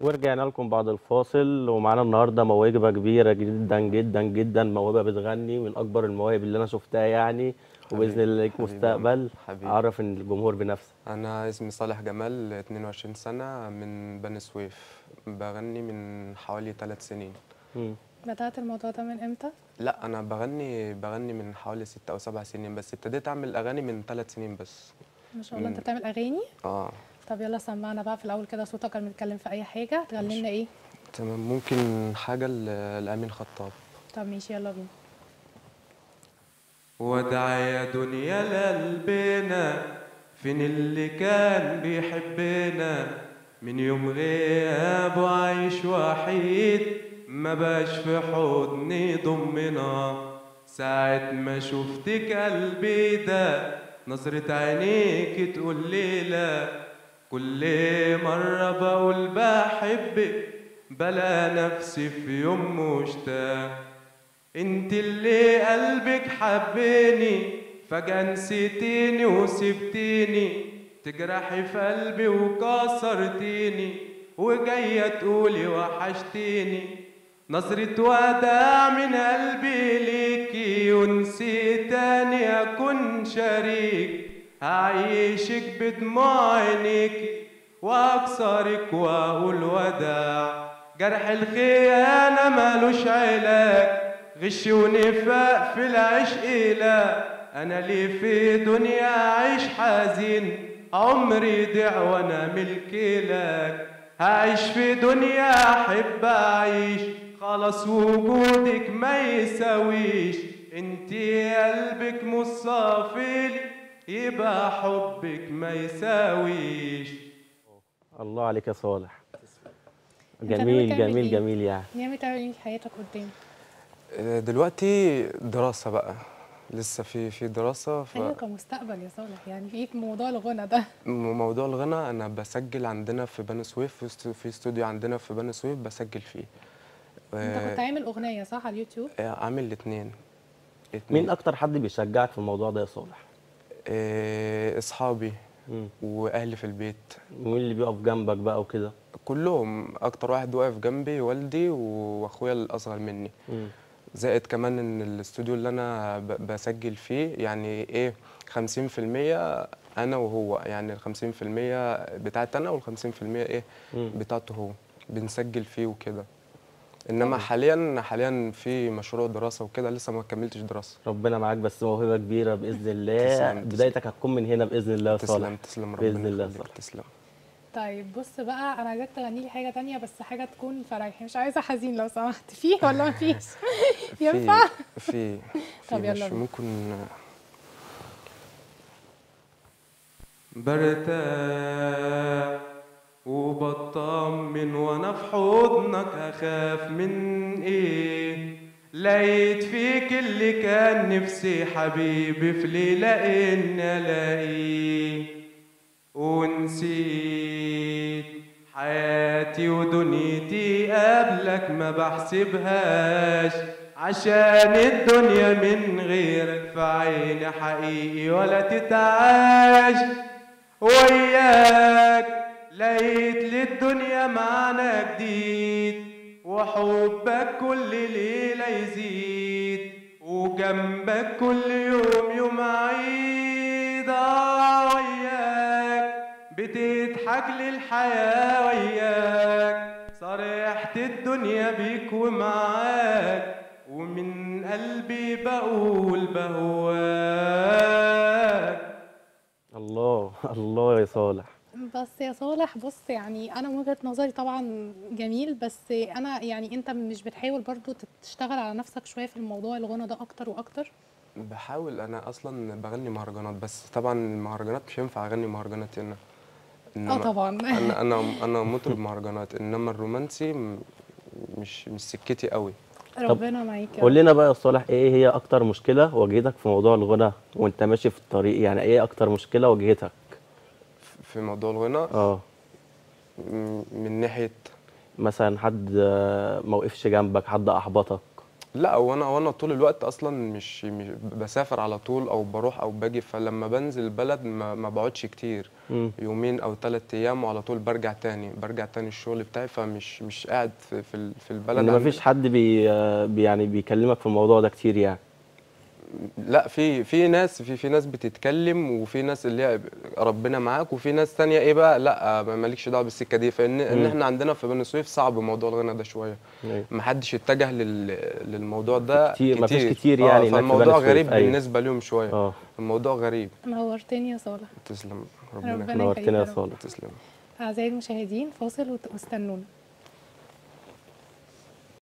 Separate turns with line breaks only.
ورجعنا لكم بعد الفاصل ومعانا النهارده موهبه كبيره جدا جدا جدا موهبه بتغني من اكبر المواهب اللي انا شفتها يعني وباذن الله ليك
حبيبي
مستقبل
حبيبي.
عرف ان الجمهور بنفسك
أنا اسمي صالح جمال 22 سنة من بني سويف بغني من حوالي ثلاث سنين
مم.
بدأت الموضوع ده من امتى؟
لا أنا بغني بغني من حوالي ست أو سبع سنين بس ابتديت أعمل أغاني من ثلاث سنين بس
ما شاء الله انت
مم.
بتعمل اغاني
اه
طب يلا سمعنا بقى في الاول كده صوتك كان بيتكلم في اي حاجه تغني لنا ايه
تمام ممكن حاجة ل- لأمين خطاب
طب ماشي يلا بينا
ودع يا دنيا لقلبنا فين اللي كان بيحبنا من يوم غيابه عايش وحيد ما باش في حضني ضمنا ساعة ما شفتك قلبي ده نظرة عينيك تقول لي لا كل مرة بقول بحبك بلا نفسي في يوم مشتاق انت اللي قلبك حبيني فجأة نسيتيني وسبتيني تجرحي في قلبي وكسرتيني وجاية تقولي وحشتيني نظرة وداع من قلبي ليكي ونسيت تاني أكون شريك هعيشك بدموع عينيكي وأكسرك وأقول وداع جرح الخيانة مالوش علاج غش ونفاق في العشق لا أنا ليه في دنيا عيش حزين عمري ضيع وأنا ملكي لك هعيش في دنيا أحب أعيش خلاص وجودك ما يساويش انتي قلبك مصافي يبقى حبك ما يساويش
الله عليك يا صالح
أنت
جميل
ناوي تعمل
جميل
إيه؟
جميل يعني
ناوي تعمل ايه في حياتك قدام
دلوقتي دراسة بقى لسه في في دراسة ف...
ايوه كمستقبل يا صالح يعني في موضوع الغنى ده
موضوع الغنى انا بسجل عندنا في بني سويف في است- في استوديو عندنا في بني سويف بسجل فيه
انت كنت عامل اغنيه صح على اليوتيوب
آه، عامل الاثنين
مين اكتر حد بيشجعك في الموضوع ده يا صالح
اصحابي
مم.
واهلي في البيت
مين اللي بيقف جنبك بقى وكده
كلهم اكتر واحد واقف جنبي والدي واخويا الاصغر مني
مم.
زائد كمان ان الاستوديو اللي انا ب- بسجل فيه يعني ايه 50% انا وهو يعني ال 50% بتاعت انا وال 50% ايه
مم.
بتاعته هو بنسجل فيه وكده انما حاليا حاليا في مشروع دراسه وكده لسه ما كملتش دراسه
ربنا معاك بس موهبه كبيره باذن الله
تسلم، تسلم.
بدايتك هتكون من هنا باذن الله يا صالح
تسلم تسلم
بإذن
ربنا
الله
يخليك
صالح.
تسلم
طيب بص بقى انا عايزاك تغني لي حاجه تانية بس حاجه تكون فرايحي مش عايزه حزين لو سمحت فيه ولا ما فيش ينفع
في في في
طب يلا
مش
بينا.
ممكن برتاح وبطمن وانا في حضنك اخاف من ايه لقيت فيك اللي كان نفسي حبيبي في ليلة ان الاقيه ونسيت حياتي ودنيتي قبلك ما بحسبهاش عشان الدنيا من غيرك في عيني حقيقي ولا تتعاش وياك لقيت للدنيا معنى جديد وحبك كل ليلة يزيد وجنبك كل يوم يوم عيد آه وياك بتضحك للحياة وياك صريحة الدنيا بيك ومعاك ومن قلبي بقول بهواك
الله الله يا صالح
بس يا صالح بص يعني انا من وجهة نظري طبعا جميل بس انا يعني انت مش بتحاول برضو تشتغل على نفسك شويه في الموضوع الغنى ده اكتر واكتر
بحاول انا اصلا بغني مهرجانات بس طبعا المهرجانات مش هينفع اغني مهرجانات هنا
اه طبعا
انا انا انا مطرب مهرجانات انما الرومانسي م- مش مش سكتي قوي
ربنا معاك يا
قول
رب.
لنا بقى يا صالح ايه هي اكتر مشكله واجهتك في موضوع الغنى وانت ماشي في الطريق يعني ايه اكتر مشكله واجهتك
في موضوع الغنى
اه
م- من ناحيه
مثلا حد آه، ما وقفش جنبك حد احبطك
لا وانا وانا طول الوقت اصلا مش, مش بسافر على طول او بروح او باجي فلما بنزل البلد ما, ما بقعدش كتير
مم.
يومين او ثلاث ايام وعلى طول برجع تاني برجع تاني الشغل بتاعي فمش مش قاعد في في, ال- في البلد
ان
عند-
مفيش حد بي آه، بي- يعني بيكلمك في الموضوع ده كتير يعني
لا في في ناس في في ناس بتتكلم وفي ناس اللي هي ربنا معاك وفي ناس تانية ايه بقى لا ما- مالكش دعوه بالسكه دي فان ان
مم.
احنا عندنا في بني سويف صعب موضوع الغنى ده شويه
أيوة.
ما حدش اتجه لل... للموضوع ده
كتير- مفيش كتير يعني
آه
هناك في بني
فالموضوع
سويف،
غريب
أيوة.
بالنسبه لهم شويه
اه
الموضوع غريب
نورتني يا صالح
تسلم
ربنا
ربنا
يخليك
نورتنا يا
يا رب.
صالح
تسلم
أعزائي المشاهدين فاصل وت- واستنونا